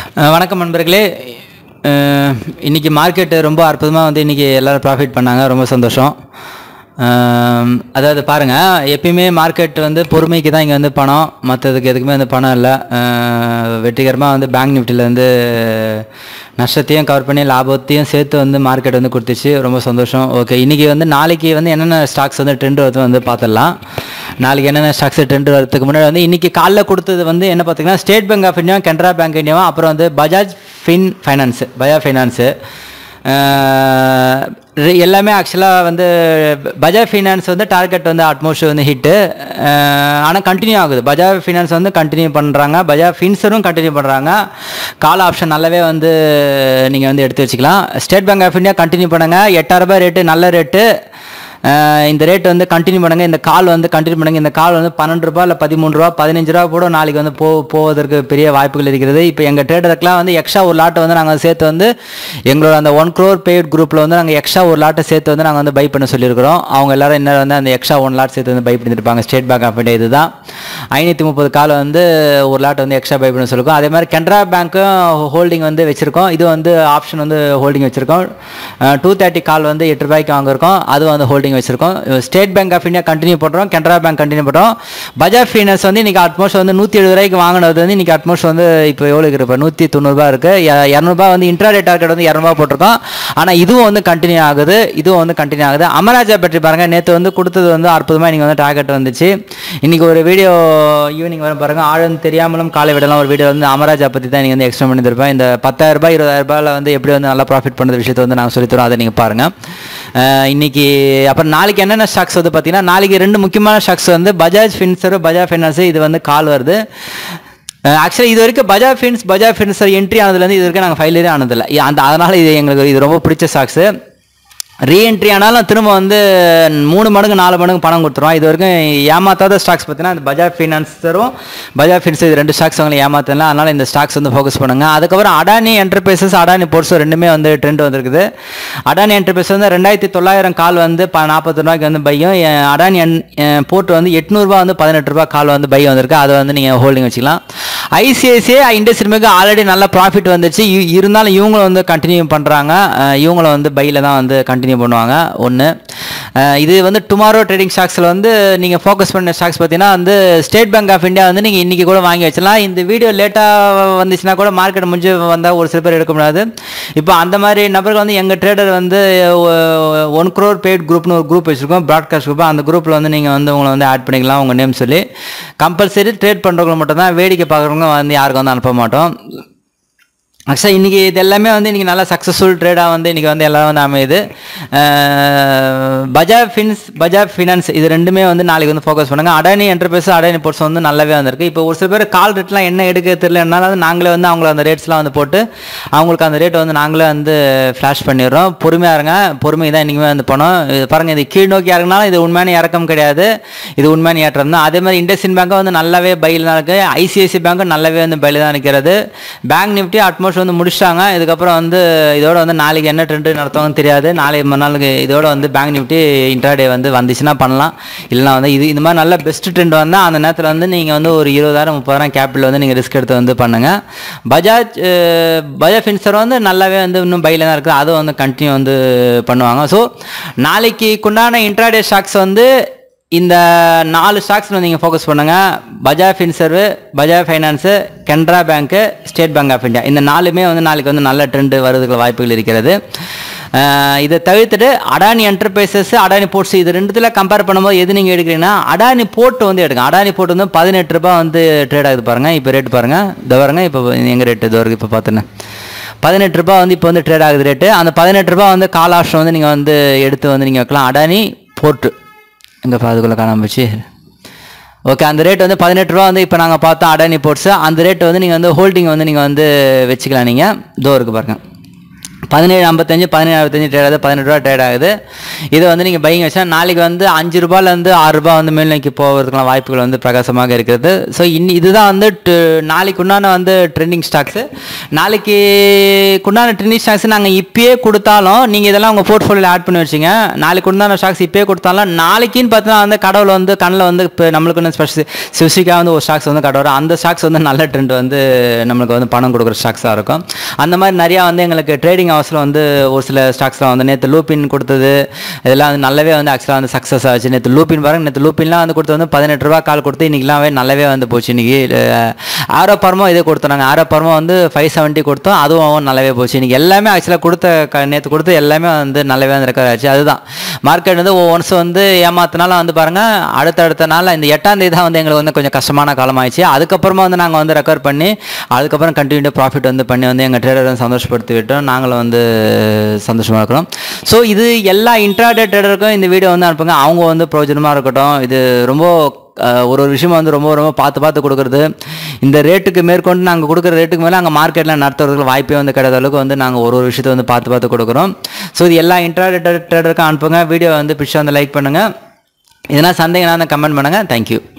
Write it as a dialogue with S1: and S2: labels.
S1: அஹ் வணக்கம் நண்பர்களே அஹ் இன்னைக்கு மார்க்கெட்டு ரொம்ப அற்புதமாக வந்து இன்னைக்கு எல்லாரும் ப்ராஃபிட் பண்ணாங்க ரொம்ப சந்தோஷம் அஹ் அதாவது பாருங்கள் எப்பயுமே மார்க்கெட் வந்து பொறுமைக்கு தான் இங்கே வந்து பணம் மற்றதுக்கு எதுக்குமே வந்து பணம் இல்லை வெற்றிகரமாக வந்து பேங்க் நிஃப்டியில் வந்து நஷ்டத்தையும் கவர் பண்ணி லாபத்தையும் சேர்த்து வந்து மார்க்கெட் வந்து கொடுத்துச்சு ரொம்ப சந்தோஷம் ஓகே இன்றைக்கி வந்து நாளைக்கு வந்து என்னென்ன ஸ்டாக்ஸ் வந்து ட்ரெண்ட் வருது வந்து பார்த்துடலாம் நாளைக்கு என்னென்ன ஸ்டாக்ஸ் ட்ரெண்ட் வரதுக்கு முன்னாடி வந்து இன்றைக்கி காலைல கொடுத்தது வந்து என்ன பார்த்தீங்கன்னா State Bank of India Canara Bank இந்தியாவும் அப்புறம் வந்து Bajaj Fin Finance Bajaj Finance எல்லாமே ஆக்சுவலாக வந்து பஜாஜ் ஃபைனான்ஸ் வந்து டார்கெட் வந்து அட்மோஸ்ட் வந்து ஹிட்டு ஆனால் கண்டினியூ ஆகுது பஜாஜ் ஃபைனான்ஸ் வந்து கண்டினியூ பண்ணுறாங்க பஜாஜ் ஃபின்சரும் கண்டினியூ பண்ணுறாங்க கால் ஆப்ஷன் நல்லாவே வந்து நீங்கள் வந்து எடுத்து வச்சுக்கலாம் State Bank of India continue பண்ணுங்கள் எட்டாயிரம் ரூபாய் ரேட்டு நல்ல ரேட்டு அஹ் இந்த ரேட் வந்து கண்டினியூ பண்ணுங்க இந்த கால் வந்து கண்டினியூ பண்ணுங்க இந்த கால் வந்து பன்னெண்டு ரூபா இல்லை பதிமூணு ரூபா பதினஞ்சு ரூபா கூட நாளைக்கு வந்து போ போவதற்கு பெரிய வாய்ப்புகள் இருக்கிறது இப்போ எங்கள் ட்ரேடருக்குலாம் வந்து எக்ஸ்ட்ரா ஒரு லாட்டை வந்து நாங்கள் சேர்த்து வந்து எங்களோட அந்த ஒன் க்ரோர் பெய்ட் குரூப்பில் வந்து நாங்கள் எக்ஸ்ட்ரா ஒரு லாட்டை சேர்த்து வந்து நாங்கள் வந்து பை பண்ண சொல்லியிருக்கிறோம் அவங்க எல்லாரும் என்ன வந்து அந்த எக்ஸ்ட்ரா ஒன் லாட் சேர்த்து வந்து பை பண்ணியிருப்பாங்க ஸ்டேட் பேங்க் ஆஃப் இந்தியா இதுதான் ஐநூற்றி முப்பது கால் வந்து ஒரு லாட் வந்து எக்ஸ்ட்ரா பை பண்ண சொல்லியிருக்கோம் அதே மாதிரி கனரா பேங்க்கும் ஹோல்டிங் வந்து வச்சுருக்கோம் இது வந்து ஆப்ஷன் வந்து ஹோல்டிங் வச்சுருக்கோம் டூ தேர்ட்டி கால் வந்து எட்டு ரூபாய்க்கு வாங்கியிருக்கோம் அது வந்து ஹோல்டிங் வச்சிருக்கோம் State Bank of India continue பண்ணுறோம் கனரா பேங்க் கண்டினியூ பண்ணுறோம் பஜாஜ் ஃபைனான்ஸ் வந்து இன்னைக்கு அட்மோஸ்ட் வந்து நூற்றி எழுபது ரூபாய்க்கு வாங்கினது வந்து இன்னைக்கு அட்மோஸ்ட் வந்து இப்போ எவ்வளோ இருக்குது இப்போ நூற்றி தொண்ணூறுபா இருக்குது இரநூறுபா வந்து இன்ட்ராடே டார்கெட் வந்து இரநூறுபா போட்டிருக்கோம் ஆனால் இதுவும் வந்து கண்டினியூ ஆகுது இதுவும் வந்து கண்டினியூ ஆகுது அமராஜா பற்றி பாருங்கள் நேற்று வந்து கொடுத்தது வந்து அற்புதமாக நீங்கள் வந்து டார்கெட் வந்துச்சு இன்னைக்கு ஒரு வீடியோ ஈவினிங் வர பாருங்க ஆழம் தெரியாமலும் காலை விடலாம் ஒரு வீடியோ வந்து அமராஜா பற்றி தான் நீங்கள் வந்து எக்ஸ்பிளைன் பண்ணி தருப்பேன் இந்த பத்தாயிரம் ரூபாய் இருபதாயிரம் ரூபாயில் வந்து எப்படி வந்து நல்லா ப்ராஃபிட் பண்ணுற விஷயத்தை வந்து நான் சொல்லித்தரோம் அதை நீங்கள் பாருங்கள் அஹ் இன்னைக்கு அப்புறம் நாளைக்கு என்னென்ன ஸ்டாக்ஸ் வந்து பார்த்தீங்கன்னா நாளைக்கு ரெண்டு முக்கியமான ஸ்டாக்ஸ் வந்து பஜாஜ் ஃபின்சர் பஜாஜ் ஃபைனான்ஸ் இது வந்து கால் வருது ஆக்சுவலாக இது வரைக்கும் Bajaj Fins Bajaj Finserv entry ஆனதுலேருந்து இது வரைக்கும் நாங்கள் ஃபைலே ஆனதில்லை இ- அந்த அதனால் இது எங்களுக்கு இது ரொம்ப பிடிச்ச ஸ்டாக்ஸு ரீஎன்ட்ரி ஆனாலும் திரும்ப வந்து மூணு மடங்கு நாலு மடங்கு பணம் கொடுத்துருவோம் இது வரைக்கும் ஏமாத்தாத ஸ்டாக்ஸ் பார்த்தீங்கன்னா இந்த பஜாஜ் ஃபைனான்ஸரும் பஜாஜ் ஃபின்ஸ் இது ரெண்டு ஸ்டாக்ஸ் அவங்களை ஏமாத்தல அதனால் இந்த ஸ்டாக்ஸ் வந்து ஃபோக்கஸ் பண்ணுங்க அதுக்கப்புறம் அடானி என்டர்பிரைசஸ் அடானி போர்ட்ஸும் ரெண்டுமே வந்து ட்ரெண்ட் வந்திருக்குது அடானி என்டர்பிரைஸ் வந்து ரெண்டாயிரத்தி தொள்ளாயிரம் கால் வந்து ப நாற்பத்தி ரூபாய்க்கு வந்து பையும் எ- அடானி என் போர்ட் வந்து எட்நூறுபா வந்து பதினெட்டு ரூபா கால் வந்து பை வந்திருக்கு அதை வந்து நீங்கள் ஹோல்டிங் வச்சுக்கலாம் ஐசிஐசிஐ இண்டஸ்ட்ரிமுக்கு ஆல்ரெடி நல்ல ப்ராஃபிட் வந்துச்சு இ- இருந்தாலும் இவங்களும் வந்து கண்டினியூ பண்ணுறாங்க இவங்களும் வந்து பையில் தான் வந்து கண்டினியூ பண்ணுவாங்க ஒன்று இது வந்து டுமாரோ ட்ரேடிங் ஸ்டாக்ஸில் வந்து நீங்கள் ஃபோக்கஸ் பண்ண ஸ்டாக்ஸ் பார்த்தீங்கன்னா வந்து ஸ்டேட் பேங்க் ஆஃப் இந்தியா வந்து நீங்கள் இன்றைக்கி கூட வாங்கி வச்சிடலாம் இந்த வீடியோ லேட்டாக வந்துச்சுன்னா கூட மார்க்கெட் முடிஞ்சு வந்தால் ஒரு சில பேர் எடுக்க முடியாது இப்போ அந்த மாதிரி நபர்கள் வந்து எங்கள் ட்ரேடர் வந்து ஒன் க்ரோர் பெய்ட் குரூப்னு ஒரு குரூப் வச்சுருக்கோம் ப்ராட்காஸ்ட் குரூப் அந்த குரூப்பில் வந்து நீங்கள் வந்து உங்களை வந்து ஆட் பண்ணிக்கலாம் உங்கள் நேம் சொல்லி கம்பல்சரி ட்ரேட் பண்ணுறவங்க மட்டும் தான் வேடிக்கை பார்க்குறவங்க வந்து யாருக்கும் வந்து அனுப்ப மாட்டோம் ஆக்சுவலாக இன்றைக்கி இது எல்லாமே வந்து இன்றைக்கி நல்லா சக்ஸஸ்ஃபுல் ட்ரேடாக வந்து இன்றைக்கி வந்து எல்லாம் வந்து அமையுது அஹ் பஜாஜ் ஃபின்ஸ் பஜாஜ் ஃபினான்ஸ் இது ரெண்டுமே வந்து நாளைக்கு வந்து ஃபோக்கஸ் பண்ணுங்கள் அடானி என்டர்பிரைஸ் அடானி போர்ட்ஸ் வந்து நல்லாவே வந்திருக்கு இப்போ ஒரு சில பேர் கால் ரேட்லாம் என்ன எடுக்க தெரியலனால வந்து நாங்களே வந்து அவங்கள அந்த ரேட்ஸ்லாம் வந்து போட்டு அவங்களுக்கு அந்த ரேட்டை வந்து நாங்களே வந்து ஃப்ளாஷ் பண்ணிடுறோம் பொறுமையாக இருங்க பொறுமை தான் இன்றைக்குமே வந்து போனோம் இது பாருங்கள் இது கீழ் நோக்கி இறங்கினாலும் இது உண்மையான இறக்கம் கிடையாது இது உண்மையான ஏற்றம் தான் அதே மாதிரி இண்டஸ்இன் பேங்க்கும் வந்து நல்லாவே பையில் தான் இருக்குது ஐசிஐசி பேங்க்கும் நல்லாவே வந்து பையில் தான் நிற்கிறது பேங்க் நிஃப்டி அட்மோஸ்ட் வந்து முடிச்சிட்டாங்க இதுக்கப்புறம் வந்து இதோட வந்து நாளைக்கு என்ன ட்ரெண்டு நடத்துவாங்கன்னு தெரியாது நாளைக்கு மறுநாளுக்கு இதோட வந்து பேங்க் நிஃப்டி இன்ட்ராடே வந்து வந்துச்சுன்னா பண்ணலாம் இல்லைனா வந்து இது இந்த மாதிரி நல்ல பெஸ்ட் ட்ரெண்ட் வந்தால் அந்த நேரத்தில் வந்து நீங்கள் வந்து ஒரு இருபதாயிரம் முப்பதாயிரம் கேபிட்டல் வந்து நீங்கள் ரிஸ்க் எடுத்து வந்து பண்ணுங்கள் பஜாஜ் அஹ், பஜாஜ் ஃபின்சர் வந்து நல்லாவே வந்து இன்னும் பையில் தான் இருக்குது அதுவும் வந்து கண்டினியூ வந்து பண்ணுவாங்க ஸோ நாளைக்கு உண்டான இன்ட்ராடே ஸ்டாக்ஸ் வந்து இந்த நாலு ஸ்டாக்ஸ் நீங்கள் ஃபோக்கஸ் பண்ணுங்கள் பஜாஜ் ஃபின்சர்வு பஜாஜ் ஃபைனான்ஸு கனரா பேங்க்கு ஸ்டேட் பேங்க் ஆஃப் இந்தியா இந்த நாலுமே வந்து நாளைக்கு வந்து நல்ல ட்ரெண்டு வரதுக்கு வாய்ப்புகள் இருக்கிறது அஹ் இதை தவிர்த்துட்டு அடானி என்டர்பிரைசஸ் அடானி போர்ட்ஸ் இது ரெண்டுத்தில் கம்பேர் பண்ணும்போது எது நீங்கள் எடுக்கிறீங்கன்னா அடானி போர்ட் வந்து எடுங்க அடானி போர்ட் வந்து பதினெட்டு ரூபாய் வந்து ட்ரேட் ஆகுது பாருங்கள் இப்போ ரேட் பாருங்கள் இந்த பாருங்க இப்போ எங்கள் ரேட்டு இது வரைக்கும் இப்போ பார்த்துன்னு பதினெட்டு ரூபாய் வந்து இப்போ வந்து ட்ரேட் ஆகுது ரேட்டு அந்த பதினெட்டு ரூபாய் வந்து கால் ஆப்ஷன் வந்து நீங்கள் வந்து எடுத்து வந்து நீங்கள் வைக்கலாம் அடானி போர்ட்டு எங்கே அதுக்குள்ளே காணாம போச்சு ஓகே அந்த ரேட் வந்து பதினெட்டு ரூபா வந்து இப்போ நாங்கள் பார்த்தோம் அடானி போர்ட்ஸ் அந்த ரேட் வந்து நீங்கள் வந்து ஹோல்டிங் வந்து நீங்கள் வந்து வச்சுக்கலாம் நீங்கள் இதோ இருக்கு பாருங்க பதினேழு ஐம்பத்தஞ்சு பதினேழு அறுபத்தஞ்சு ட்ரேட் ஆகுது பதினெட்டு ரூபா ட்ரேட் ஆகுது இது வந்து நீங்கள் பையிங் வச்சா நாளைக்கு வந்து அஞ்சு ரூபாயிலேருந்து ஆறு ரூபாய் வந்து மேல் நோக்கி போகிறதுக்கான வாய்ப்புகள் வந்து பிரகாசமாக இருக்கிறது ஸோ இன்னி இதுதான் வந்து டு- நாளைக்கு உண்டான வந்து ட்ரெண்டிங் ஸ்டாக்ஸு நாளைக்கு உண்டான ட்ரெண்டிங் ஸ்டாக்ஸ் நாங்கள் இப்பயே கொடுத்தாலும் நீங்கள் இதெல்லாம் உங்கள் போர்ட்ஃபோலியோவில் ஆட் பண்ணி வச்சிங்க நாளைக்கு உண்டான ஸ்டாக்ஸ் இப்பயே கொடுத்தாலும் நாளைக்குன்னு பார்த்தா வந்து கடவுள் வந்து கண்ணில் வந்து இப்போ நம்மளுக்கு ஒன்று ஸ்பெஷல் ஸ்பெசிஃபிக்காக வந்து ஒரு ஸ்டாக்ஸ் வந்து கடவுள் அந்த ஸ்டாக்ஸ் வந்து நல்ல ட்ரெண்ட் வந்து நம்மளுக்கு வந்து பணம் கொடுக்குற ஸ்டாக்ஸாக இருக்கும் அந்த மாதிரி நிறையா வந்து எங்களுக்கு ட்ரேடிங் ஹவுஸில் வந்து ஒரு சில ஸ்டாக்ஸ்லாம் வந்து நேற்று லூப்பின் கொடுத்தது இதெல்லாம் வந்து நல்லாவே வந்து ஆக்சுவலாக வந்து சக்ஸஸ் ஆச்சு நேற்று லூப்பின் பாருங்க நேற்று லூப்பின்லாம் வந்து கொடுத்து வந்து பதினெட்டு ரூபா கால் கொடுத்து இன்றைக்கெலாம் நல்லாவே வந்து போச்சு இன்றைக்கி ஆரோ பரமோ இதே கொடுத்தோம் நாங்கள் ஆரோ பரமோ வந்து ஃபைவ் செவன்ட்டி கொடுத்தோம் அதுவும் நல்லாவே போச்சு இன்றைக்கி எல்லாமே ஆக்சுவலாக கொடுத்த க நேற்று கொடுத்து எல்லாமே வந்து நல்லாவே வந்து ரெக்கவர் ஆச்சு அதுதான் மார்க்கெட் வந்து ஒன்ஸ் வந்து ஏமாத்தினாலும் வந்து பாருங்கள் அடுத்தடுத்த நாள் இந்த எட்டாம் தேதி தான் வந்து எங்களுக்கு வந்து கொஞ்சம் கஷ்டமான காலம் ஆயிடுச்சு அதுக்கப்புறமா வந்து நாங்கள் வந்து ரெக்கவர் பண்ணி அதுக்கப்புறம் கண்டினியூ ப்ராஃபிட் வந்து பண்ணி வந்து எங்கள் ட்ரேடரை சந்தோஷப்படுத்தி விட்டோம் நாங்களும் வந்து சந்தோஷமாக இருக்கிறோம் ஸோ இது எல்லா இன்ட்ராடே ட்ரேடருக்கும் இந்த வீடியோ வந்து அனுப்புங்க அவங்க வந்து பிரயோஜனமாக இருக்கட்டும் இது ரொம்ப அஹ், ஒரு ஒரு விஷயம் வந்து ரொம்ப ரொம்ப பார்த்து பார்த்து கொடுக்குறது இந்த ரேட்டுக்கு மேற்கொண்டு நாங்கள் கொடுக்குற ரேட்டுக்கு மேலே அங்கே மார்க்கெட்டில் நடத்துறதுக்கு வாய்ப்பே வந்து கிடையாத அளவுக்கு வந்து நாங்கள் ஒரு ஒரு விஷயத்தை வந்து பார்த்து பார்த்து கொடுக்குறோம் ஸோ இது எல்லா இன்ட்ராடே ட்ரேடருக்கும் அனுப்புங்க வீடியோ வந்து பிடிச்சா வந்து லைக் பண்ணுங்கள் இதெல்லாம் சந்தேகம்னா கமெண்ட் பண்ணுங்கள் தேங்க்யூ